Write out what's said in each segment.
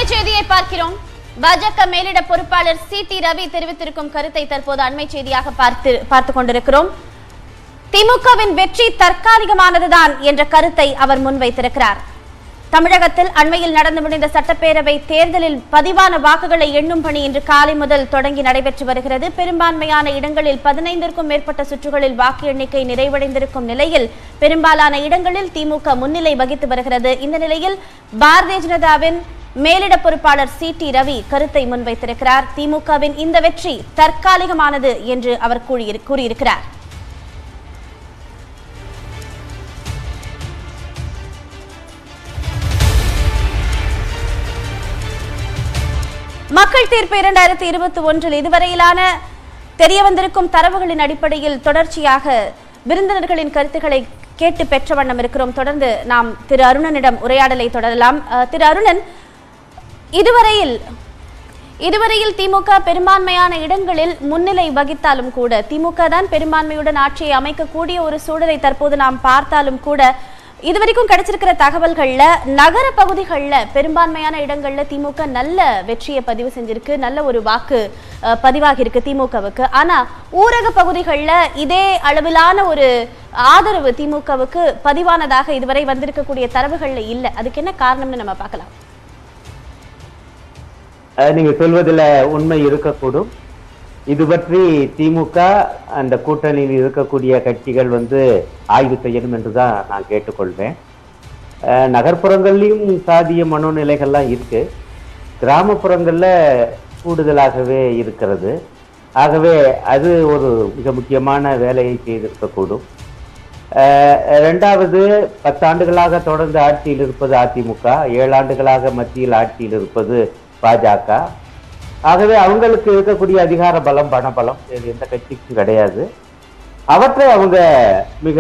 செய்தியை பார்க்கிறோம் பாஜக மேலிட பொறுப்பாளர் சி டி ரவி தெரிவித்திருக்கும் கருத்தை தற்போது அண்மை செய்தியாக பார்த்து பார்த்துக் கொண்டிருக்கிறோம் திமுகவின் வெற்றி தற்காலிகமானதுதான் என்ற கருத்தை அவர் முன்வைத்திருக்கிறார் தமிழகத்தில் அண்மையில் நடந்து முடிந்த சட்டப்பேரவை தேர்தலில் பதிவான வாக்குகளை எண்ணும் பணி இன்று காலை முதல் தொடங்கி நடைபெற்று வருகிறது பெரும்பான்மையான இடங்களில் பதினைந்திற்கும் மேற்பட்ட சுற்றுகளில் வாக்கு எண்ணிக்கை நிறைவடைந்திருக்கும் நிலையில் பெரும்பாலான இடங்களில் திமுக முன்னிலை வகித்து வருகிறது இந்த நிலையில் பாரதிய ஜனதாவின் மேலிட பொறுப்பாளர் சி டி ரவி கருத்தை முன்வைத்திருக்கிறார் திமுகவின் இந்த வெற்றி தற்காலிகமானது என்று அவர் கூறியிரு- கூறியிருக்கிறார் மக்கள் தீர்ப்பு இரண்டாயிரத்தி இருபத்தி ஒன்றில் இதுவரையிலான தெரிய வந்திருக்கும் தரவுகளின் அடிப்படையில் தொடர்ச்சியாக விருந்தினர்களின் கருத்துக்களை கேட்டு பெற்ற வண்ணம் இருக்கிறோம் தொடர்ந்து நாம் திரு அருணனிடம் உரையாடலை தொடரலாம் அஹ், திரு அருணன் இதுவரையில் இதுவரையில் திமுக பெரும்பான்மையான இடங்களில் முன்னிலை வகித்தாலும் கூட திமுக தான் பெரும்பான்மையுடன் ஆட்சியை அமைக்கக்கூடிய ஒரு சூழலை தற்போது நாம் பார்த்தாலும் கூட இதுவரைக்கும் கிடைச்சிருக்கிற தகவல்கள்ல நகர பகுதிகள்ல பெரும்பான்மையான இடங்கள்ல திமுக நல்ல வெற்றியை பதிவு செஞ்சிருக்கு நல்ல ஒரு வாக்கு அஹ், பதிவாகி இருக்கு திமுகவுக்கு ஆனா ஊரக பகுதிகள்ல இதே அளவிலான ஒரு ஆதரவு திமுகவுக்கு பதிவானதாக இதுவரை வந்திருக்கக்கூடிய தரவுகள்ல இல்ல அதுக்கு என்ன காரணம்னு நம்ம பார்க்கலாம் அஹ் நீங்க சொல்வதில் உண்மை இருக்கக்கூடும் இது பற்றி திமுக அந்த கூட்டணியில் இருக்கக்கூடிய கட்சிகள் வந்து ஆய்வு செய்யணும் என்று தான் நான் கேட்டுக்கொள்வேன் அஹ் நகர்ப்புறங்கள்லையும் சாதிய மனோநிலைகள்லாம் இருக்கு கிராமப்புறங்கள்ல கூடுதலாகவே இருக்கிறது ஆகவே அது ஒரு மிக முக்கியமான வேலையை செய்திருக்கக்கூடும் அஹ் ரெண்டாவது பத்தாண்டுகளாக தொடர்ந்து ஆட்சியில் இருப்பது அதிமுக ஏழாண்டுகளாக மத்தியில் ஆட்சியில் இருப்பது பாஜக ஆகவே அவங்களுக்கு இருக்கக்கூடிய அதிகார பலம் பணபலம் வேறு எந்த கட்சிக்கும் கிடையாது அவற்றை அவங்க மிக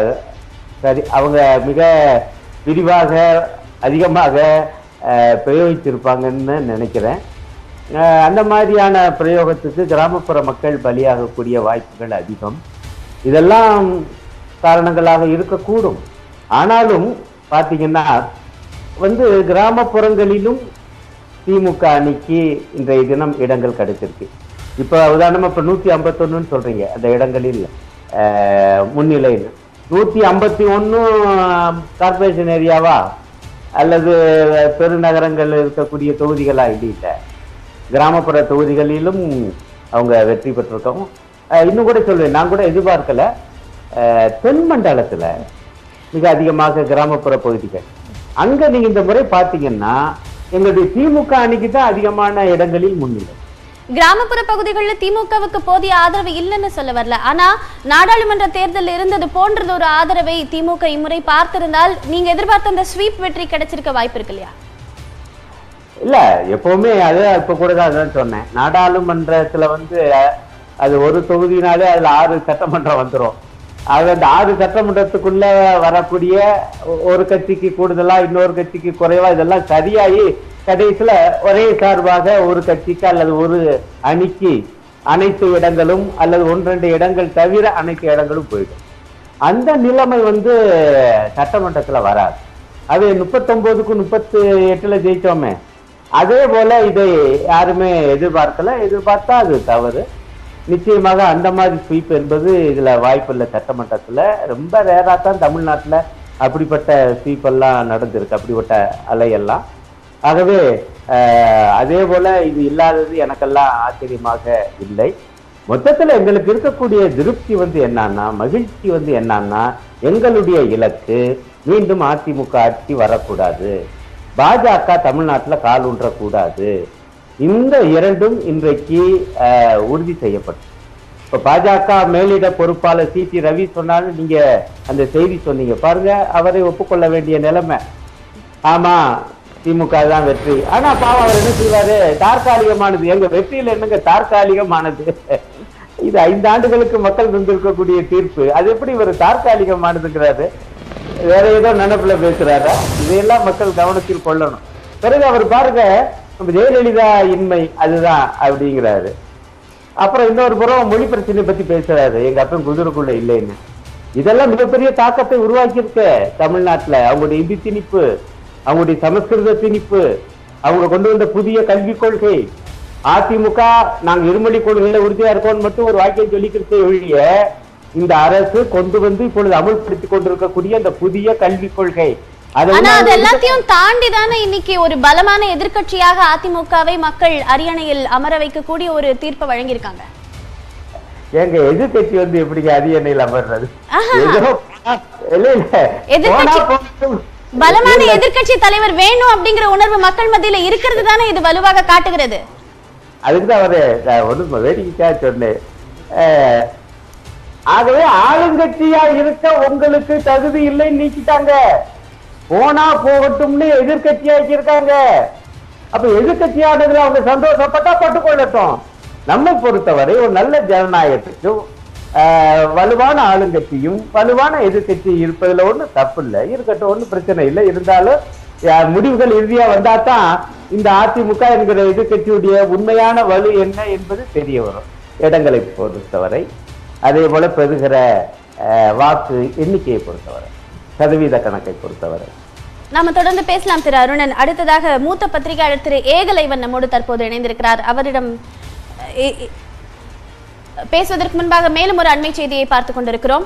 சரி அவங்க மிக விரிவாக அதிகமாக அஹ், பிரயோகித்திருப்பாங்கன்னு நினைக்கிறேன் அஹ், அந்த மாதிரியான பிரயோகத்துக்கு கிராமப்புற மக்கள் பலியாகக்கூடிய வாய்ப்புகள் அதிகம் இதெல்லாம் காரணங்களாக இருக்கக்கூடும் ஆனாலும் பார்த்தீங்கன்னா வந்து கிராமப்புறங்களிலும் திமுக அணிக்கு இன்றைய தினம் இடங்கள் கிடைச்சிருக்கு இப்போ உதாரணமா இப்போ நூற்றி ஐம்பத்தொன்னுன்னு சொல்றீங்க அந்த இடங்களில் அஹ், முன்னிலைன்னு நூற்றி ஐம்பத்தி ஒன்றும் கார்பரேஷன் ஏரியாவா அல்லது பெருநகரங்கள் இருக்கக்கூடிய தொகுதிகளா இல்லை கிராமப்புற தொகுதிகளிலும் அவங்க வெற்றி பெற்றிருக்கோம் அஹ், இன்னும் கூட சொல்வேன் நான் கூட எதிர்பார்க்கல அஹ், தென் மண்டலத்துல மிக அதிகமாக கிராமப்புற பகுதிகள் அங்க நீங்க இந்த முறை பாத்தீங்கன்னா எங்களுடைய திமுக அணிக்கு தான் அதிகமான இடங்களில் முன்னிலை கிராமப்புற பகுதிகளில் திமுகவுக்கு போதிய ஆதரவு இல்லைன்னு சொல்ல வரல ஆனா நாடாளுமன்ற தேர்தலில் இருந்தது போன்றது ஒரு ஆதரவை திமுக இம்முறை பார்த்திருந்தால் நீங்க எதிர்பார்த்த அந்த ஸ்வீப் வெற்றி கிடைச்சிருக்க வாய்ப்பு இருக்கு இல்லையா இல்ல எப்பவுமே அது இப்ப கூட தான் அதான் சொன்னேன் நாடாளுமன்றத்துல வந்து அஹ், அது ஒரு தொகுதினாலே அதுல ஆறு சட்டமன்றம் வந்துரும் ஆக அந்த ஆறு சட்டமன்றத்துக்குள்ள வரக்கூடிய ஒ- ஒரு கட்சிக்கு கூடுதலா இன்னொரு கட்சிக்கு குறைவா இதெல்லாம் சரியாகி கடைசியில ஒரே சார்பாக ஒரு கட்சிக்கு அல்லது ஒரு அணிக்கு அனைத்து இடங்களும் அல்லது ஒன்றெண்டு இடங்கள் தவிர அனைத்து இடங்களும் போயிடும் அந்த நிலைமை வந்து சட்டமன்றத்துல வராது அது முப்பத்தொன்பதுக்கு முப்பத்தி எட்டுல ஜெயிச்சோமே அதே போல இதை யாருமே எதிர்பார்க்கல எதிர்பார்த்தா அது தவறு நிச்சயமாக அந்த மாதிரி ஸ்வீப் என்பது இதுல வாய்ப்பு இல்லை சட்டமன்றத்துல ரொம்ப ரேரா தான் தமிழ்நாட்டுல அப்படிப்பட்ட ஸ்வீப் எல்லாம் நடந்திருக்கு அப்படிப்பட்ட அலையெல்லாம் ஆகவே அஹ், அதே போல இது இல்லாதது எனக்கெல்லாம் ஆச்சரியமாக இல்லை மொத்தத்துல எங்களுக்கு இருக்கக்கூடிய திருப்தி வந்து என்னன்னா மகிழ்ச்சி வந்து என்னன்னா எங்களுடைய இலக்கு மீண்டும் அதிமுக ஆட்சி வரக்கூடாது பாஜக தமிழ்நாட்டுல கால் ஊன்றக்கூடாது இந்த இரண்டும் இன்றைக்கு அஹ், உறுதி செய்யப்பட்டு இப்ப பாஜக மேலிட பொறுப்பாளர் சி டி ரவி சொன்னாலும் நீங்க அந்த செய்தி சொன்னீங்க பாருங்க அவரை ஒப்புக்கொள்ள வேண்டிய நிலைமை ஆமா திமுக தான் வெற்றி ஆனா பாவம் அவர் என்ன செய்வாரு தற்காலிகமானது எங்க வெற்றியில என்னங்க தற்காலிகமானது இது ஐந்து ஆண்டுகளுக்கு மக்கள் தந்திருக்கக்கூடிய தீர்ப்பு அது எப்படி இவர் தற்காலிகமானதுங்கிறாரு வேற ஏதோ நினைப்புல பேசுறாரா இதையெல்லாம் மக்கள் கவனத்தில் கொள்ளணும் பிறகு அவர் பாருங்க நம்ம ஜெயலலிதா இன்மை அதுதான் அப்படிங்கிறாரு அப்புறம் இன்னொரு புறம் மொழி பிரச்சனை பத்தி பேசுறாரு எங்க அப்பன் குதிரைக்குள்ள இல்லைன்னு இதெல்லாம் மிகப்பெரிய தாக்கத்தை உருவாக்கி இருக்க தமிழ்நாட்டுல அவங்களுடைய இந்தி திணிப்பு அவங்களுடைய சமஸ்கிருத திணிப்பு அவங்க கொண்டு வந்த புதிய கல்விக் கொள்கை அதிமுக நாங்க இருமொழி கொள்கையில உறுதியா இருக்கோம்னு மட்டும் ஒரு வாக்கியம் சொல்லிக்கிறதே ஒழிய இந்த அரசு கொண்டு வந்து இப்பொழுது அமல்படுத்தி கொண்டிருக்கக்கூடிய அந்த புதிய கல்விக் கொள்கை அதை ஆனா அது வந்து- எல்லாத்தையும் தாண்டி தானே இன்னைக்கு ஒரு பலமான எதிர்க்கட்சியாக அதிமுகவை மக்கள் அரியணையில் அமர வைக்கக்கூடிய ஒரு தீர்ப்பை வழங்கியிருக்காங்க எங்க எதிர்கட்சி வந்து எப்படிங்க அதிக எண்ணெயில் அமர்றது ஆஹா. ஏதோ இல்ல இல்ல எதிர்க்கட்சி- போனா போகட்டும். பலமான இல்ல, எதிர்க்கட்சி தலைவர் வேணும் அப்படிங்கிற உணர்வு மக்கள் மத்தியில இருக்கிறது தானே இது வலுவாக காட்டுகிறது அதுக்குதான் அவரு நான் ஒண்ணு வேடிக்கைக்காக சொன்னேன் அஹ், ஆகவே ஆளுங்கட்சியா இருக்க உங்களுக்கு தகுதி இல்லைன்னு நீக்கிட்டாங்க போனா போகட்டும்னு எதிர்கட்சியா இருக்காங்க அப்ப எதிர்கட்சியானதுல அவங்க சந்தோஷப்பட்டா பட்டுக்கொள்ளட்டும் நம்மை பொறுத்தவரை ஒரு நல்ல ஜனநாயகத்துக்கும் ஆஹ், வலுவான ஆளுங்கட்சியும் வலுவான எதிர்க்கட்சி இருப்பதுல ஒண்ணும் தப்பு இல்லை இருக்கட்டும் ஒண்ணும் பிரச்சனை இல்லை இருந்தாலும் ஆஹ், முடிவுகள் இறுதியா வந்தாதான் இந்த அதிமுக என்கிற எதிர்க்கட்சியுடைய உண்மையான வலு என்ன என்பது தெரிய வரும் இடங்களை பொறுத்தவரை அதே போல பெறுகிற ஆஹ், வாக்கு எண்ணிக்கையை பொறுத்தவரை சதவீத கணக்கை பொறுத்தவரை நாம தொடர்ந்து பேசலாம் திரு அருணன் அடுத்ததாக மூத்த பத்திரிகையாளர் திரு ஏகலைவன் நம்மோடு தற்போது இணைந்திருக்கிறார் அவரிடம் அஹ், இ- இ- பேசுவதற்கு முன்பாக மேலும் ஒரு அண்மை செய்தியை பார்த்துக் கொண்டிருக்கிறோம்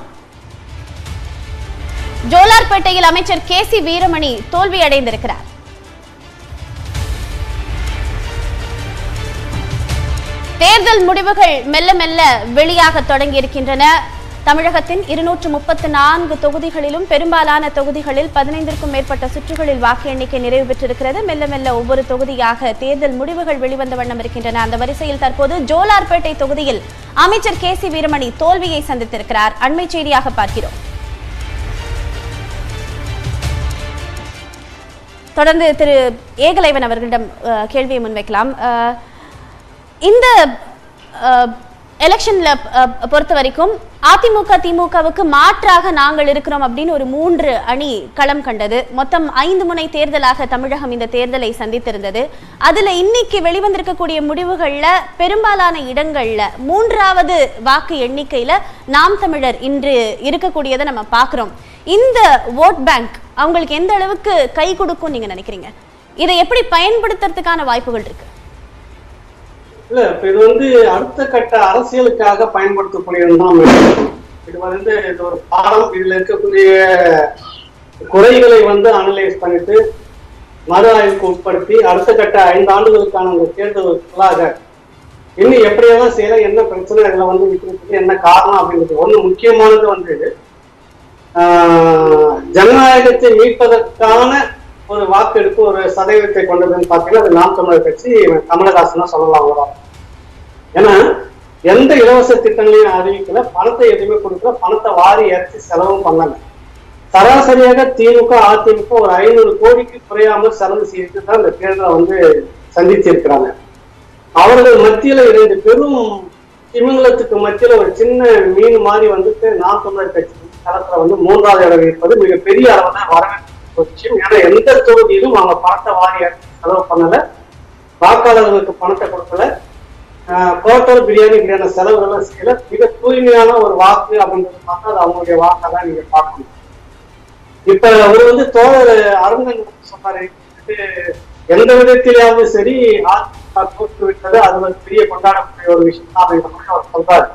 ஜோலார்பேட்டையில் அமைச்சர் கே சி வீரமணி தோல்வி அடைந்திருக்கிறார் தேர்தல் முடிவுகள் மெல்ல மெல்ல வெளியாக தொடங்கி இருக்கின்றன தமிழகத்தின் இருநூற்று முப்பத்து நான்கு தொகுதிகளிலும் பெரும்பாலான தொகுதிகளில் பதினைந்திற்கும் மேற்பட்ட சுற்றுகளில் வாக்கு எண்ணிக்கை நிறைவு பெற்றிருக்கிறது மெல்ல மெல்ல ஒவ்வொரு தொகுதியாக தேர்தல் முடிவுகள் வெளிவந்த வண்ணம் இருக்கின்றன அந்த வரிசையில் தற்போது ஜோலார்பேட்டை தொகுதியில் அமைச்சர் கே சி வீரமணி தோல்வியை சந்தித்திருக்கிறார் அண்மை செய்தியாக பார்க்கிறோம் தொடர்ந்து திரு ஏகலைவன் அவர்களிடம் அஹ், கேள்வியை முன்வைக்கலாம் அஹ், இந்த எலெக்ஷன்ல பொறுத்த வரைக்கும் அதிமுக திமுகவுக்கு மாற்றாக நாங்கள் இருக்கிறோம் அப்படின்னு ஒரு மூன்று அணி களம் கண்டது மொத்தம் ஐந்து முனை தேர்தலாக தமிழகம் இந்த தேர்தலை சந்தித்திருந்தது அதுல இன்னைக்கு வெளிவந்திருக்கக்கூடிய முடிவுகள்ல பெரும்பாலான இடங்கள்ல மூன்றாவது வாக்கு எண்ணிக்கையில நாம் தமிழர் இன்று இருக்கக்கூடியதை நம்ம பார்க்கிறோம் இந்த ஓட் பேங்க் அவங்களுக்கு எந்த அளவுக்கு கை கொடுக்கும் நீங்க நினைக்கிறீங்க இதை எப்படி பயன்படுத்துறதுக்கான வாய்ப்புகள் இருக்கு இல்ல இப்ப இது வந்து அடுத்த கட்ட அரசியலுக்காக பயன்படுத்தக்கூடியதுதான் மேடம். இது வந்து இது ஒரு பாடம் இதுல இருக்கக்கூடிய குறைகளை வந்து அனலைஸ் பண்ணிட்டு மறு ஆய்வுக்கு உட்படுத்தி அடுத்த கட்ட ஐந்து ஆண்டுகளுக்கான அந்த தேர்தலுக்குள்ளாக இன்னும் எப்படியெல்லாம் செய்யலாம் என்ன பிரச்சனை இதுல வந்து இருக்கிறதுக்கு என்ன காரணம் அப்படின்றது ஒண்ணு முக்கியமானது வந்து ஆஹ், ஜனநாயகத்தை மீட்பதற்கான ஒரு வாக்கெடுப்பு ஒரு சதவீதத்தை கொண்டதுன்னு பார்த்தீங்கன்னா அது நாம் தமிழர் கட்சி கமலஹாசன் சொல்லலாம் அவங்களாம் ஏன்னா எந்த இலவச திட்டங்களையும் அறிவிக்கல பணத்தை எதுவுமே கொடுக்கல பணத்தை வாரி இறச்சி செலவும் பண்ணல சராசரியாக திமுக அதிமுக ஒரு ஐநூறு கோடிக்கு குறையாமல் செலவு செய்து தான் இந்த தேர்தலை வந்து சந்திச்சிருக்கிறாங்க அவர்கள் மத்தியில இரண்டு பெரும் திமிங்கலத்துக்கு மத்தியில ஒரு சின்ன மீன் மாதிரி வந்துட்டு நாம் தமிழர் கட்சி களத்துல வந்து மூன்றாவது இடம் இருப்பது மிகப்பெரிய அளவில் வரவேற்க ஒரு விஷயம் ஏன்னா எந்த தொகுதியிலும் அவங்க பணத்தை வாரி இறச்சி செலவு பண்ணல வாக்காளர்களுக்கு பணத்தை கொடுக்கல ஹோட்டல் பிரியாணி இப்படியான செலவுகள்லாம் செய்யல மிக தூய்மையான ஒரு வாக்கு அப்படின்றது பார்த்தா அது அவங்களுடைய வாக்கை தான் நீங்க பார்க்கணும் இப்ப அவர் வந்து தோழர் அருங்கன் சொன்னாரு இது எந்த விதத்திலாவது சரி அதிமுக தோற்று விட்டது அது ஒரு பெரிய கொண்டாடக்கூடிய ஒரு விஷயம் தான் அப்படின்ற மாதிரி அவர் சொல்றாரு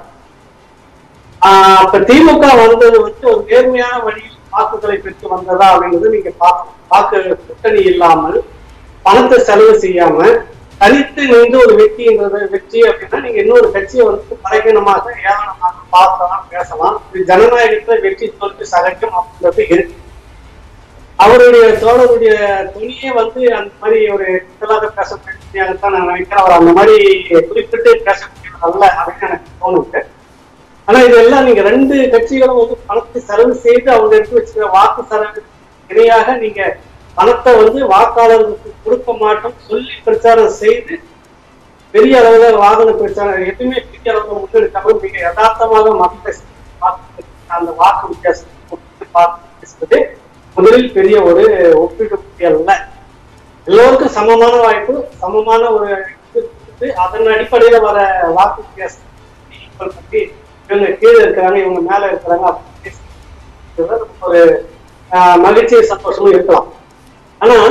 ஆஹ் அப்ப திமுக வந்தது வந்து ஒரு நேர்மையான வழியில் வாக்குகளை பெற்று வந்ததா அப்படின்றது நீங்க பார்க்கணும் வாக்கு கூட்டணி இல்லாமல் பணத்தை செலவு செய்யாம தனித்து நின்று ஒரு வெற்றின்றது வெற்றி அப்படின்னா நீங்க இன்னொரு கட்சியை வந்து பலகீனமாக ஏளனமாக பார்க்கலாம் பேசலாம் இது ஜனநாயகத்துல வெற்றி தோல்வி சகஜம் அப்படின்றது இருக்கு அவருடைய தோழருடைய துணியே வந்து அந்த மாதிரி ஒரு கிண்டலாக பேசக்கூடியதான் நான் நினைக்கிறேன் அவர் அந்த மாதிரி குறிப்பிட்டு பேசக்கூடியவர் அல்ல அப்படின்னு எனக்கு தோணுது ஆனா இதெல்லாம் நீங்க ரெண்டு கட்சிகளும் வந்து பணத்தை செலவு செய்து அவங்க எடுத்து வச்சுக்கிற வாக்கு செலவு இணையாக நீங்க பணத்தை வந்து வாக்காளர்களுக்கு கொடுக்க மாட்டோம் சொல்லி பிரச்சாரம் செய்து பெரிய அளவுல வாகன பிரச்சாரம் எதுவுமே பெரிய அளவுல முன்னெடுக்காமல் மிக யதார்த்தமாக மக்கள் வாக்கு அந்த வாக்கு வித்தியாசத்தை பார்த்து பேசுவது முதலில் பெரிய ஒரு ஒப்பீடு அல்ல எல்லோருக்கும் சமமான வாய்ப்பு சமமான ஒரு இது கொடுத்து அதன் அடிப்படையில வர வாக்கு வித்தியாசம் equal பண்ணி இவங்க கீழே இருக்கிறாங்க இவங்க மேல இருக்கிறாங்க அப்படின்னு பேசுறது ஒரு ஆஹ், மகிழ்ச்சி சந்தோஷமும் இருக்கலாம் ஆனா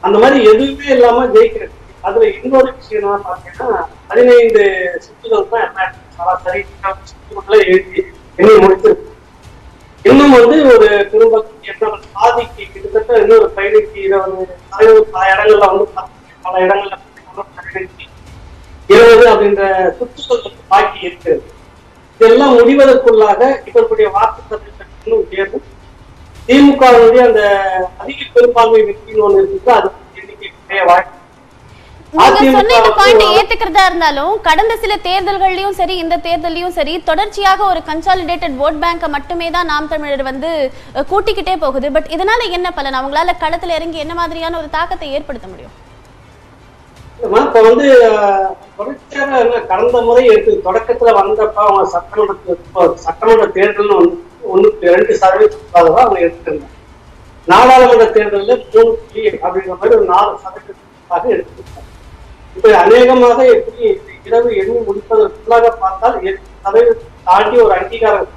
அந்த மாதிரி எதுவுமே இல்லாம ஜெயிக்கிறது அதுல இன்னொரு விஷயம் என்ன பாத்தீங்கன்னா பதினைந்து சுற்றுகள் தான் என்ன சராசரி சுற்றுக்குள்ள எழுதி எண்ணி முடிச்சிருக்கு இன்னும் வந்து ஒரு திரும்ப என்ன பாதிக்கு கிட்டத்தட்ட இன்னொரு பதினஞ்சு இருபது சதவீதம் பல இடங்கள்ல வந்து பத்து, பல இடங்கள்ல பதினஞ்சு இருபது அப்படின்ற சுற்றுச்சூழல் வந்து பாக்கி இருக்கிறது இதெல்லாம் முடிவதற்குள்ளாக இவர்களுடைய வாக்கு சதவீதம் இன்னும் உயரும் திமுகவுடைய அந்த அதிக பெரும்பான்மை வெற்றின்னு ஒண்ணு இருக்கு அது எண்ணிக்கை குறைய வாய்ப்பு நீங்க சொன்ன இந்த அதிமுக பாயிண்ட் வந்து ஏத்துக்கிறதா இருந்தாலும் கடந்த சில தேர்தல்கள்லயும் சரி இந்த தேர்தல்லையும் சரி தொடர்ச்சியாக ஒரு கன்சாலிடேட்டட் ஓட் பேங்கை மட்டுமே தான் நாம் தமிழர் வந்து அஹ், கூட்டிக்கிட்டே போகுது பட் இதனால என்ன பலன் அவங்களால களத்துல இறங்கி என்ன மாதிரியான ஒரு தாக்கத்தை ஏற்படுத்த முடியும் இல்லம்மா, இப்ப வந்து அஹ், தொடர்ச்சியாக என்ன கடந்த முறை எடுத்து தொடக்கத்துல வந்தப்ப அவங்க சட்டமன்ற இப்போ சட்டமன்ற தேர்தல்னு ஒண்ணு ஒண்ணுக்கு ரெண்டு சதவீதத்துக்காக தான் அவங்க எடுத்திருந்தாங்க நாடாளுமன்ற தேர்தல்ல மூணு புள்ளி அப்படிங்கிற மாதிரி ஒரு நாலு சதவீதத்துக்காக எடுத்திருக்காங்க இப்ப அநேகமாக எப்படி இந்த இரவு எண்ணி முடிப்பதற்குள்ளாக பார்த்தால் எட்டு சதவீதத்தை தாண்டி ஒரு அங்கீகாரம்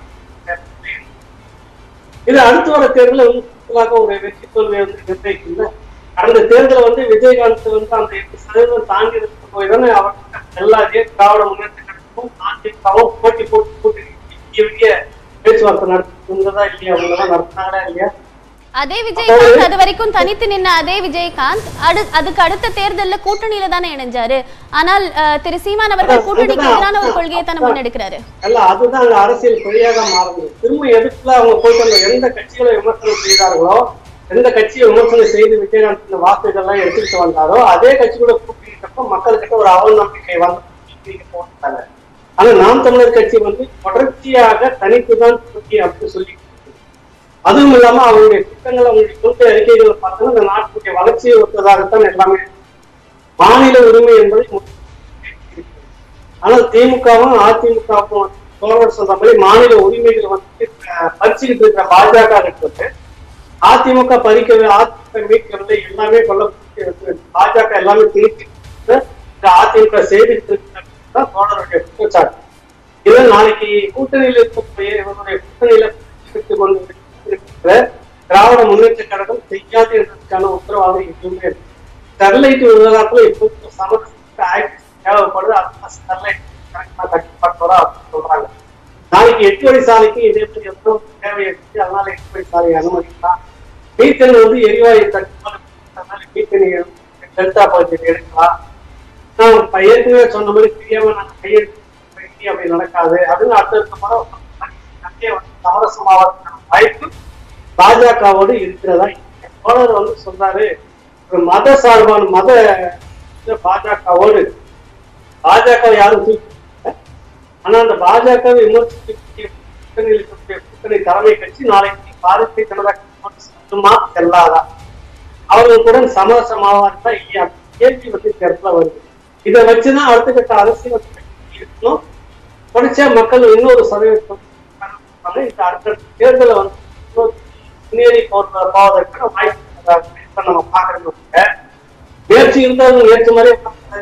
இது அடுத்து வர தேர்தலில் வந்து கூடுதலாக ஒரு வெற்றி தோல்வியை வந்து நிர்ணயிக்கல கடந்த தேர்தலில் வந்து விஜயகாந்த் வந்து அந்த எட்டு சதவீதம் தாண்டி இருக்க போய் தானே அவர் எல்லாத்தையும் திராவிட முன்னேற்ற கழகமும் அதிமுகவும் போட்டி போட்டு போட்டு இவங்க பேச்சுவார்த்தை நடத்துறதா இல்லையா அவங்க எல்லாம் நடத்தினாங்களா இல்லையா அதே விஜயகாந்த் அது வரைக்கும் தனித்து நின்ன அதே விஜயகாந்த் அடு அதுக்கு அடுத்த தேர்தல்ல கூட்டணியில தானே இணைஞ்சாரு ஆனால் அஹ், திரு சீமான் அவர்கள் அதான், கூட்டணிக்கு அதுதான், எதிரான ஒரு கொள்கையை தானே அதுதான். முன்னெடுக்கிறாரு அல்ல அதுதான் அங்க அரசியல் பிழையாக மாறுது திரும்ப எதுக்குள்ள அவங்க போயிட்டு வந்த எந்த கட்சிகளை விமர்சனம் செய்தார்களோ எந்த கட்சியை விமர்சனம் செய்து விஜயகாந்த் இந்த வாக்குகள்லாம் எடுத்துக்கிட்டு வந்தாரோ அதே கட்சி கூட கூட்டிக்கிட்டப்ப மக்கள்கிட்ட ஒரு அவல் நம்பிக்கை வந்து கூட்டிக்கிட்டு போட்டாங்க ஆனா நாம் தமிழர் கட்சி வந்து தொடர்ச்சியாக தனித்துதான் போட்டி அப்படின்னு சொல்லி அதுவும் இல்லாம அவங்களுடைய திட்டங்கள் அவங்களுடைய கொள்கை அறிக்கைகளை பார்த்தோம்னா இந்த நாட்டுடைய வளர்ச்சியை ஒத்ததாகத்தான் எல்லாமே மாநில உரிமை என்பதை முக்கியம். ஆனால் திமுகவும் அதிமுகவும் தோழர் சொல்ற மாதிரி மாநில உரிமைகள் வந்து அஹ், பறிச்சுக்கிட்டு இருக்கிற பாஜக இருக்கிறது அதிமுக பறிக்கவே அதிமுக மீட்கவில்லை எல்லாமே கொல்லப்பட்டு இருக்கு. பாஜக எல்லாமே திணிச்சு இந்த அதிமுக செய்திட்டு இருக்கிறது தோழருடைய குற்றச்சாட்டு இது நாளைக்கு கூட்டணியில் இருக்கக்கூடிய இவருடைய கூட்டணியில எடுத்துக் கொண்டு இருக்கிற திராவிட முன்னேற்ற கழகம் செய்யாது என்பதற்கான உத்தரவாதம் எதுவுமே இல்லை ஸ்டெர்லைட் விவகாரத்துல இப்போ சமரசத்துக்கு ஆக்ட் தேவைப்படுது அதுதான் ஸ்டெர்லைட் கரெக்டா கட்டுப்பாட்டோட அப்படின்னு சொல்றாங்க நாளைக்கு எட்டு வழி சாலைக்கு இதே மாதிரி எவ்வளவு தேவை இருக்கு அதனால எட்டு வழி சாலை அனுமதிக்கலாம் மீத்தன் வந்து எரிவாயு தட்டுப்பாடு அதனால மீத்தன் டெல்டா பகுதியில் எடுக்கலாம் நான் இப்ப ஏற்கனவே சொன்ன மாதிரி தெரியாம நாங்க கையெழுத்து வைக்க அப்படி நடக்காது அதுன்னு அடுத்தடுத்த முறை நிறைய வந்து சமரசமாவதற்கான வாய்ப்பு பாஜகவோடு இருக்கிறதா தோழர் வந்து சொன்னாரு ஒரு மத சார்பான மத இது பாஜகவோடு பாஜக யாரும் தூக்கி ஆனா அந்த பாஜக விமர்சிக்கக்கூடிய கூட்டணியில் இருக்கக்கூடிய கூட்டணி தலைமை கட்சி நாளைக்கு பாரதிய ஜனதா கட்சி செல்லுமா செல்லாதா அவர்கள் கூட சமரசமாவார்களா இல்லையா கேள்வி வந்து இந்த இடத்துல வருது இதை வச்சுதான் அடுத்த கட்ட அரசியல் இருக்கணும் படிச்சா மக்கள் இன்னொரு சதவீதம் இருப்பாங்க. இந்த அடுத்த தேர்தலை வந்து இன்னொரு முன்னேறி போற போவதற்கான வாய்ப்பு இருக்கிறதா இப்ப நம்ம பாக்குறோம் முயற்சி இருந்தாலும் முயற்சி மாதிரி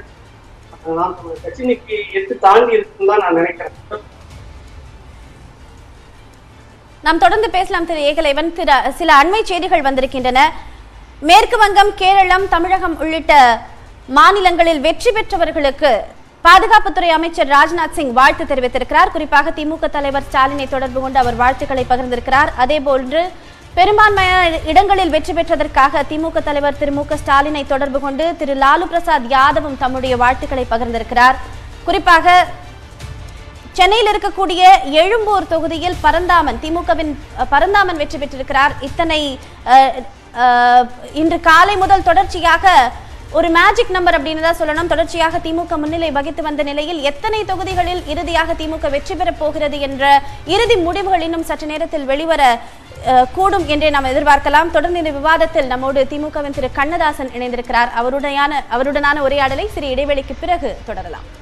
நான் தமிழர் கட்சி இன்னைக்கு எட்டு தாண்டி இருக்குன்னு தான் நான் நினைக்கிறேன் நாம் தொடர்ந்து பேசலாம் திரு ஏகலைவன் திரு சில அண்மை செய்திகள் வந்திருக்கின்றன மேற்கு வங்கம் கேரளம் தமிழகம் உள்ளிட்ட மாநிலங்களில் வெற்றி பெற்றவர்களுக்கு பாதுகாப்புத்துறை அமைச்சர் ராஜ்நாத் சிங் வாழ்த்து தெரிவித்திருக்கிறார் குறிப்பாக திமுக தலைவர் ஸ்டாலினை தொடர்பு கொண்டு அவர் வாழ்த்துக்களை பகிர்ந்திருக்கிறார் அதேபோன்று பெரும்பான்மையான இடங்களில் வெற்றி பெற்றதற்காக திமுக தலைவர் திரு மு க ஸ்டாலினை தொடர்பு கொண்டு திரு லாலு பிரசாத் யாதவும் தம்முடைய வாழ்த்துக்களை பகிர்ந்திருக்கிறார் குறிப்பாக சென்னையில் இருக்கக்கூடிய எழும்பூர் தொகுதியில் பரந்தாமன் திமுகவின் அஹ், பரந்தாமன் வெற்றி பெற்றிருக்கிறார் இத்தனை அஹ், அஹ், இன்று காலை முதல் தொடர்ச்சியாக ஒரு மேஜிக் நம்பர் அப்படின்னு தான் சொல்லணும் தொடர்ச்சியாக திமுக முன்னிலை வகித்து வந்த நிலையில் எத்தனை தொகுதிகளில் இறுதியாக திமுக வெற்றி பெறப் போகிறது என்ற இறுதி முடிவுகள் இன்னும் சற்று நேரத்தில் வெளிவர அஹ், கூடும் என்றே நாம் எதிர்பார்க்கலாம் தொடர்ந்து இந்த விவாதத்தில் நம்மோடு திமுகவின் திரு கண்ணதாசன் இணைந்திருக்கிறார் அவருடையான அவருடனான உரையாடலை சிறு இடைவெளிக்கு பிறகு தொடரலாம்